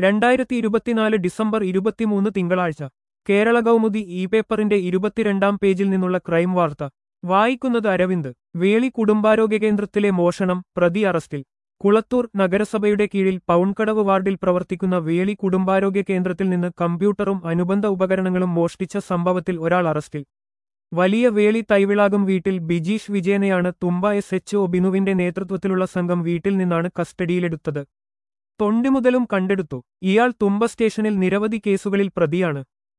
രണ്ടായിരത്തി ഇരുപത്തിനാല് ഡിസംബർ ഇരുപത്തിമൂന്ന് തിങ്കളാഴ്ച കേരള കൗമുദി ഇ പേപ്പറിന്റെ ഇരുപത്തിരണ്ടാം പേജിൽ നിന്നുള്ള ക്രൈം വാർത്ത വായിക്കുന്നത് അരവിന്ദ് വേളി കുടുംബാരോഗ്യ കേന്ദ്രത്തിലെ മോഷണം പ്രതി അറസ്റ്റിൽ കുളത്തൂർ നഗരസഭയുടെ കീഴിൽ പൗൺകടവ് വാർഡിൽ പ്രവർത്തിക്കുന്ന വേളി കുടുംബാരോഗ്യ കേന്ദ്രത്തിൽ നിന്ന് കമ്പ്യൂട്ടറും അനുബന്ധ ഉപകരണങ്ങളും മോഷ്ടിച്ച സംഭവത്തിൽ ഒരാൾ അറസ്റ്റിൽ വലിയ വേളി തൈവിളാകും വീട്ടിൽ ബിജീഷ് വിജയനെയാണ് തുമ്പ എസ് എച്ച് ഒ ബിനുവിന്റെ നേതൃത്വത്തിലുള്ള സംഘം വീട്ടിൽ നിന്നാണ് കസ്റ്റഡിയിലെടുത്തത് തൊണ്ടിമുതലും കണ്ടെടുത്തു ഇയാൾ തുമ്പ സ്റ്റേഷനിൽ നിരവധി കേസുകളിൽ പ്രതിയാണ്